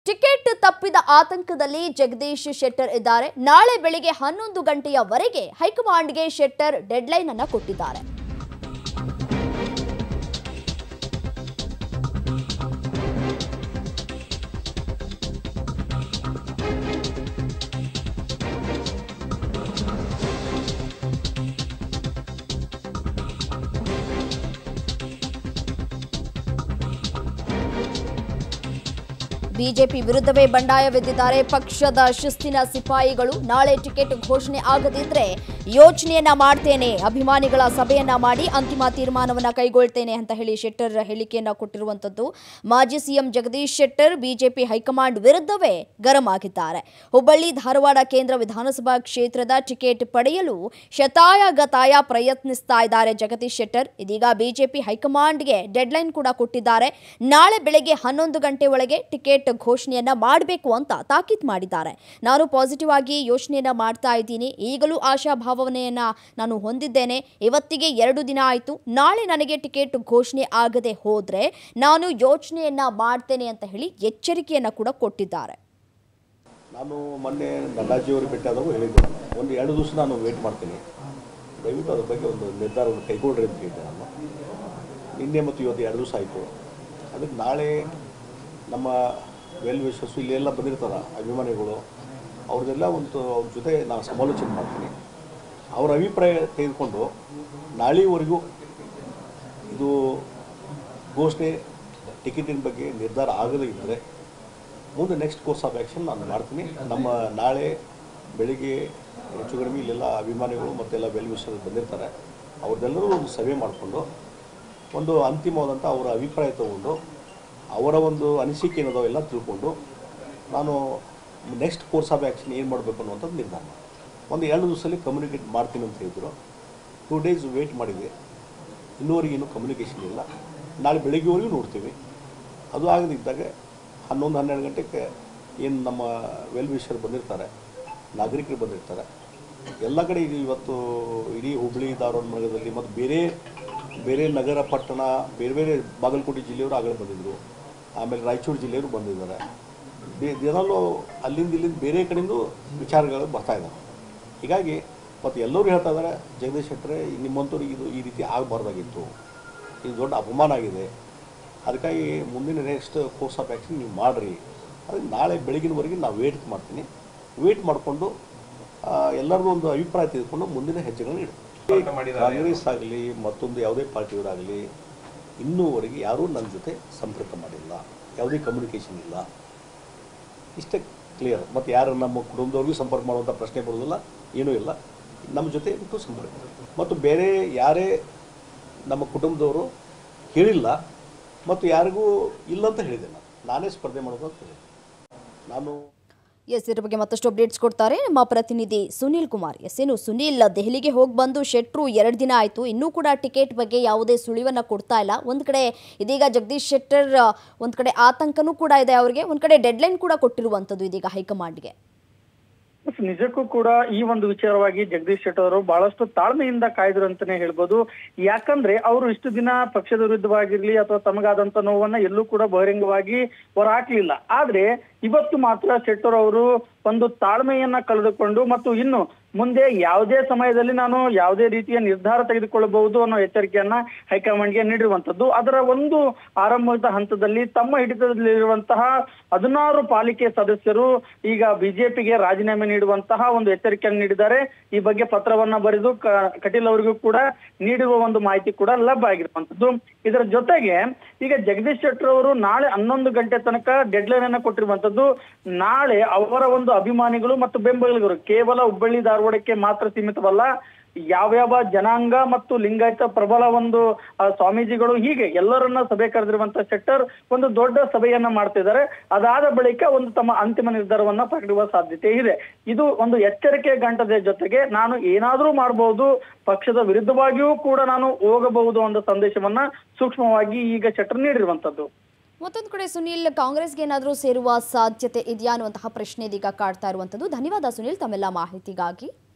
Ticket ತಪ್ಪಿದ ಆತಂಕದಲ್ಲಿ ಜಗದೀಶ್ ಶೆಟ್ಟರ್ ಇದ್ದಾರೆ ನಾಳೆ ಬೆಳಿಗ್ಗೆ ಹನ್ನೊಂದು ಗಂಟೆಯವರೆಗೆ ಹೈಕಮಾಂಡ್ಗೆ ಶೆಟ್ಟರ್ ಡೆಡ್ಲೈನ್ ಅನ್ನ ಕೊಟ್ಟಿದ್ದಾರೆ ಬಿಜೆಪಿ ವಿರುದ್ಧವೇ ಬಂಡಾಯವೆದ್ದಿದ್ದಾರೆ ಪಕ್ಷದ ಶಿಸ್ತಿನ ಸಿಪಾಯಿಗಳು ನಾಳೆ ಟಿಕೆಟ್ ಘೋಷಣೆ ಆಗದಿದ್ರೆ ಯೋಚನೆಯನ್ನ ಮಾಡ್ತೇನೆ ಅಭಿಮಾನಿಗಳ ಸಭೆಯನ್ನ ಮಾಡಿ ಅಂತಿಮ ತೀರ್ಮಾನವನ್ನ ಕೈಗೊಳ್ತೇನೆ ಅಂತ ಹೇಳಿ ಶೆಟ್ಟರ್ ಹೇಳಿಕೆಯನ್ನ ಕೊಟ್ಟಿರುವಂತದ್ದು ಮಾಜಿ CM Jagadish Shettar BJP high command ವಿರುದ್ಧವೇ ಗರಂ ಆಗಿದ್ದಾರೆ ಹುಬ್ಬಳ್ಳಿ ಧಾರವಾಡ ಕೇಂದ್ರ ವಿಧಾನಸಭಾ ಕ್ಷೇತ್ರದ ಟಿಕೆಟ್ ಪಡೆಯಲು ಶತಾಯ ಗತಾಯ ಪ್ರಯತ್ನಿಸ್ತಾ ಇದ್ದಾರೆ ಜಗದೀಶ್ ಶೆಟ್ಟರ್ ಇದೀಗ ಬಿಜೆಪಿ ಹೈಕಮಾಂಡ್ಗೆ ಡೆಡ್ಲೈನ್ ಕೂಡ ಕೊಟ್ಟಿದ್ದಾರೆ ನಾಳೆ ಬೆಳಗ್ಗೆ ಹನ್ನೊಂದು ಗಂಟೆ ಒಳಗೆ ಟಿಕೆಟ್ ಘೋಷಣೆಯನ್ನ ಮಾಡಬೇಕು ಅಂತ ತಾಕೀತ್ ಮಾಡಿದ್ದಾರೆ ನಾನು ಪಾಸಿಟಿವ್ ಆಗಿ ಯೋಚನೆಯನ್ನ ಮಾಡ್ತಾ ಇದ್ದೀನಿ ಈಗಲೂ ಆಶಾಭಾವನೆಯನ್ನ ನಾನು ಹೊಂದಿದ್ದೇನೆ ಇವತ್ತಿಗೆ ಎರಡು ದಿನ ಆಯಿತು ನಾಳೆ ನನಗೆ ಟಿಕೆಟ್ ಘೋಷಣೆ ಆಗದೆ ಹೋದ್ರೆ ನಾನು ಯೋಚನೆಯನ್ನ ಮಾಡ್ತೇನೆ ಅಂತ ಹೇಳಿ ಎಚ್ಚರಿಕೆಯನ್ನ ಕೂಡ ಕೊಟ್ಟಿದ್ದಾರೆ ನಾನು ಮೊನ್ನೆ ನಡ್ಡಾಜಿಯವರು ಭೇಟಿಯಾದಾಗ ಹೇಳಿದ್ದೆ ನಾನು ಒಂದು ಎರಡು ದಿವಸ ನಾನು ವೇಟ್ ಮಾಡ್ತೀನಿ ದಯವಿಟ್ಟು ಅದ್ರ ಬಗ್ಗೆ ಒಂದು ನಿರ್ಧಾರವನ್ನು ಕೈಗೊಳ್ಳ್ರಿ ಅಂತ ಹೇಳಿದ್ದೆ ನಾನು ನಿನ್ನೆ ಮತ್ತು ಇವತ್ತು ಎರಡು ದಿವಸ ಆಯಿತು ಅದಕ್ಕೆ ನಾಳೆ ನಮ್ಮ ವೆಲ್ ವಿಶಸ್ಸು ಇಲ್ಲೆಲ್ಲ ಬಂದಿರ್ತಾರ ಅಭಿಮಾನಿಗಳು ಅವ್ರದ್ದೆಲ್ಲ ಒಂದು ಅವ್ರ ಜೊತೆ ನಾನು ಸಮಾಲೋಚನೆ ಮಾಡ್ತೀನಿ ಅವರ ಅಭಿಪ್ರಾಯ ತೆಗೆದುಕೊಂಡು ನಾಳೆವರೆಗೂ ಇದು ಘೋಷಣೆ ಟಿಕೆಟಿನ ಬಗ್ಗೆ ನಿರ್ಧಾರ ಆಗದೇ ಇದ್ದರೆ ಮುಂದೆ ನೆಕ್ಸ್ಟ್ ಕೋರ್ಸ್ ಆಫ್ ಆ್ಯಕ್ಷನ್ ನಾನು ಮಾಡ್ತೀನಿ ನಮ್ಮ ನಾಳೆ ಬೆಳಿಗ್ಗೆ ಹೆಚ್ಚು ಕಡಿಮೆ ಇಲ್ಲೆಲ್ಲ ಅಭಿಮಾನಿಗಳು ಮತ್ತೆಲ್ಲ ವೆಲ್ ವಿಷಯರು ಬಂದಿರ್ತಾರೆ ಅವ್ರದ್ದೆಲ್ಲರೂ ಒಂದು ಸಭೆ ಮಾಡಿಕೊಂಡು ಒಂದು ಅಂತಿಮವಾದಂಥ ಅವರ ಅಭಿಪ್ರಾಯ ತಗೊಂಡು ಅವರ ಒಂದು ಅನಿಸಿಕೆ ಏನದೋ ಎಲ್ಲ ತಿಳ್ಕೊಂಡು ನಾನು ನೆಕ್ಸ್ಟ್ ಕೋರ್ಸ್ ಆಫ್ ಆ್ಯಕ್ಷನ್ ಏನು ಮಾಡಬೇಕು ಅನ್ನುವಂಥದ್ದು ನಿರ್ಧಾರ ಮಾಡ್ತೀನಿ. ಒಂದು ಎರಡು ದಿವಸದಲ್ಲಿ ಕಮ್ಯುನಿಕೇಟ್ ಮಾಡ್ತೀನಿ ಅಂತ ಹೇಳಿದ್ರು ಟೂ ಡೇಸ್ ವೇಟ್ ಮಾಡಿದೆ ಇನ್ನೂವರೆಗೆ ಇನ್ನೂ ಕಮ್ಯುನಿಕೇಷನ್ ಇಲ್ಲ ನಾಳೆ ಬೆಳಿಗ್ಗೆವರೆಗೂ ನೋಡ್ತೀವಿ ಅದು ಆಗದಿದ್ದಾಗ ಹನ್ನೊಂದು ಹನ್ನೆರಡು ಗಂಟೆಗೆ ಏನು ನಮ್ಮ ವೆಲ್ ವಿಷರ್ ಬಂದಿರ್ತಾರೆ ನಾಗರಿಕರು ಬಂದಿರ್ತಾರೆ ಎಲ್ಲ ಕಡೆ ಈಗ ಇವತ್ತು ಇಡೀ ಹುಬ್ಬಳ್ಳಿ ಧಾರವಾಡ ನಗರದಲ್ಲಿ ಮತ್ತು ಬೇರೆ ಬೇರೆ ನಗರ ಪಟ್ಟಣ ಬೇರೆ ಬೇರೆ ಬಾಗಲಕೋಟೆ ಜಿಲ್ಲೆಯವರು ಆಗಲೇ ಬಂದಿದ್ದರು ಆಮೇಲೆ ರಾಯಚೂರು ಜಿಲ್ಲೆಯವರು ಬಂದಿದ್ದಾರೆ ಬೇ- ದಿನಾಲೂ ಅಲ್ಲಿಂದ ಇಲ್ಲಿಂದ ಬೇರೆ ಕಡೆಯಿಂದ ವಿಚಾರಗಳು ಬರ್ತಾ ಇದ್ದಾವೆ ಹೀಗಾಗಿ ಮತ್ತು ಎಲ್ಲರೂ ಹೇಳ್ತಾ ಇದ್ದಾರೆ ಜಗದೀಶ್ ಶೆಟ್ಟರೆ ನಿಮ್ಮಂಥವ್ರಿಗೆ ಇದು ಈ ರೀತಿ ಆಗಬಾರ್ದಾಗಿತ್ತು ಇದು ದೊಡ್ಡ ಅಪಮಾನ ಆಗಿದೆ ಅದಕ್ಕಾಗಿ ಮುಂದಿನ ನೆಕ್ಸ್ಟ್ ಕೋರ್ಸ್ ಆಫ್ ಆ್ಯಕ್ಷನ್ ನೀವು ಮಾಡಿರಿ ಅದಕ್ಕೆ ನಾಳೆ ಬೆಳಗಿನವರೆಗೆ ನಾವು ವೇಟ್ ಮಾಡ್ತೀನಿ ವೇಟ್ ಮಾಡಿಕೊಂಡು ಎಲ್ಲರದ್ದು ಒಂದು ಅಭಿಪ್ರಾಯ ತೆಗೆದುಕೊಂಡು ಮುಂದಿನ ಹೆಜ್ಜೆಗಳನ್ನ ಇಡ್ತೀವಿ ಕಾಂಗ್ರೆಸ್ ಆಗಲಿ ಮತ್ತೊಂದು ಯಾವುದೇ ಪಾರ್ಟಿಯವರಾಗಲಿ ಇನ್ನೂವರೆಗೆ ಯಾರೂ ನನ್ನ ಜೊತೆ ಸಂಪರ್ಕ ಮಾಡಿಲ್ಲ ಯಾವುದೇ ಕಮ್ಯುನಿಕೇಷನ್ ಇಲ್ಲ ಇಷ್ಟೇ ಕ್ಲಿಯರ್ ಮತ್ತು ಯಾರು ನಮ್ಮ ಕುಟುಂಬದವ್ರಿಗೂ ಸಂಪರ್ಕ ಮಾಡುವಂಥ ಪ್ರಶ್ನೆ ಬರೋದಿಲ್ಲ ಏನೂ ಇಲ್ಲ ನಮ್ಮ ಜೊತೆ ಬಿಟ್ಟು ಸಂಪರ್ಕ ಮತ್ತು ಬೇರೆ ಯಾರೇ ನಮ್ಮ ಕುಟುಂಬದವರು ಹೇಳಿಲ್ಲ ಮತ್ತು ಯಾರಿಗೂ ಇಲ್ಲ ಅಂತ ಹೇಳಿದೆ ನಾನು ನಾನೇ ಸ್ಪರ್ಧೆ ಮಾಡೋದು ಅಂತ ಹೇಳಿದೆ ನಾನು ಎಸ್ ಇದ್ರ ಬಗ್ಗೆ ಮತ್ತಷ್ಟು ಅಪ್ಡೇಟ್ಸ್ ಕೊಡ್ತಾರೆ ನಮ್ಮ ಪ್ರತಿನಿಧಿ ಸುನೀಲ್ ಕುಮಾರ್ ಎಸ್ ಏನು ಸುನೀಲ್ ದೆಹಲಿಗೆ ಹೋಗಿ ಬಂದು ಶೆಟ್ರು ಎರಡು ದಿನ ಆಯಿತು ಇನ್ನೂ ಕೂಡ ಟಿಕೆಟ್ ಬಗ್ಗೆ ಯಾವುದೇ ಸುಳಿವನ್ನ ಕೊಡ್ತಾ ಇಲ್ಲ ಒಂದು ಕಡೆ ಇದೀಗ ಜಗದೀಶ್ ಶೆಟ್ಟರ್ ಒಂದು ಕಡೆ ಆತಂಕನೂ ಕೂಡ ಇದೆ ಅವರಿಗೆ ಒಂದು ಕಡೆ ಡೆಡ್ಲೈನ್ ಕೂಡ ಕೊಟ್ಟಿರುವಂಥದ್ದು ಇದೀಗ ಹೈಕಮಾಂಡ್ಗೆ ಎಸ್, ನಿಜಕ್ಕೂ ಕೂಡ ಈ ಒಂದು ವಿಚಾರವಾಗಿ ಜಗದೀಶ್ ಶೆಟ್ಟರ್ ಅವರು ಬಹಳಷ್ಟು ತಾಳ್ಮೆಯಿಂದ ಕಾಯ್ದರು ಅಂತಾನೆ ಹೇಳ್ಬೋದು ಯಾಕಂದ್ರೆ ಅವರು ಇಷ್ಟು ದಿನ ಪಕ್ಷದ ವಿರುದ್ಧವಾಗಿರ್ಲಿ ಅಥವಾ ತಮಗಾದಂತ ನೋವನ್ನ ಎಲ್ಲೂ ಕೂಡ ಬಹಿರಂಗವಾಗಿ ಹೊರಹಾಕ್ಲಿಲ್ಲ ಆದ್ರೆ ಇವತ್ತು ಮಾತ್ರ ಶೆಟ್ಟರ್ ಅವರು ಒಂದು ತಾಳ್ಮೆಯನ್ನ ಕಳೆದುಕೊಂಡು ಮತ್ತು ಇನ್ನು ಮುಂದೆ ಯಾವುದೇ ಸಮಯದಲ್ಲಿ ನಾನು ಯಾವುದೇ ರೀತಿಯ ನಿರ್ಧಾರ ತೆಗೆದುಕೊಳ್ಳಬಹುದು ಅನ್ನೋ ಎಚ್ಚರಿಕೆಯನ್ನ ಹೈಕಮಾಂಡ್ಗೆ ನೀಡಿರುವಂತದ್ದು ಅದರ ಒಂದು ಆರಂಭದ ಹಂತದಲ್ಲಿ ತಮ್ಮ ಹಿಡಿತದಲ್ಲಿರುವಂತಹ ಹದಿನಾರು ಪಾಲಿಕೆ ಸದಸ್ಯರು ಈಗ ಬಿಜೆಪಿಗೆ ರಾಜೀನಾಮೆ ನೀಡುವಂತಹ ಒಂದು ಎಚ್ಚರಿಕೆಯನ್ನು ನೀಡಿದ್ದಾರೆ ಈ ಬಗ್ಗೆ ಪತ್ರವನ್ನ ಬರೆದು ಕ- ಕಟೀಲ್ ಅವರಿಗೂ ಕೂಡ ನೀಡಿರುವ ಒಂದು ಮಾಹಿತಿ ಕೂಡ ಲಭ್ಯ ಆಗಿರುವಂತದ್ದು ಇದರ ಜೊತೆಗೆ ಈಗ ಜಗದೀಶ್ ಶೆಟ್ಟರ್ ಅವರು ನಾಳೆ ಹನ್ನೊಂದು ಗಂಟೆ ತನಕ ಡೆಡ್ಲೈನ್ ಅನ್ನ ಕೊಟ್ಟಿರುವಂತದ್ದು ನಾಳೆ ಅವರ ಒಂದು ಅಭಿಮಾನಿಗಳು ಮತ್ತು ಬೆಂಬಲಿಗರು ಕೇವಲ ಹುಬ್ಬಳ್ಳಿ ಧಾರವಾಡಕ್ಕೆ ಮಾತ್ರ ಸೀಮಿತವಲ್ಲ ಯಾವ್ಯಾವ ಜನಾಂಗ ಮತ್ತು ಲಿಂಗಾಯತ ಪ್ರಬಲ ಒಂದು ಆ, ಸ್ವಾಮೀಜಿಗಳು ಹೀಗೆ ಎಲ್ಲರನ್ನ ಸಭೆ ಕರೆದಿರುವಂತ ಶೆಟ್ಟರ್ ಒಂದು ದೊಡ್ಡ ಸಭೆಯನ್ನ ಮಾಡ್ತಿದ್ದಾರೆ ಅದಾದ ಬಳಿಕ ಒಂದು ತಮ್ಮ ಅಂತಿಮ ನಿರ್ಧಾರವನ್ನ ಪ್ರಕಟಿಸುವ ಸಾಧ್ಯತೆ ಇದೆ ಇದು ಒಂದು ಎಚ್ಚರಿಕೆ ಗಂಟದ ಜೊತೆಗೆ ನಾನು ಏನಾದ್ರೂ ಮಾಡಬಹುದು ಪಕ್ಷದ ವಿರುದ್ಧವಾಗಿಯೂ ಕೂಡ ನಾನು ಹೋಗಬಹುದು ಅನ್ನೋ ಸಂದೇಶವನ್ನ ಸೂಕ್ಷ್ಮವಾಗಿ ಈಗ ಶೆಟ್ಟರ್ ನೀಡಿರುವಂತದ್ದು ಮತ್ತೊಂದು ಕಡೆ ಸುನೀಲ್ ಕಾಂಗ್ರೆಸ್ಗೆ ಏನಾದರೂ ಸೇರುವ ಸಾಧ್ಯತೆ ಇದೆಯಾ ಅನ್ನುವಂತಹ ಪ್ರಶ್ನೆ ಇದೀಗ ಕಾಡ್ತಾ ಇರುವಂಥದ್ದು ಧನ್ಯವಾದ ಸುನೀಲ್ ತಮ್ಮೆಲ್ಲ ಮಾಹಿತಿಗಾಗಿ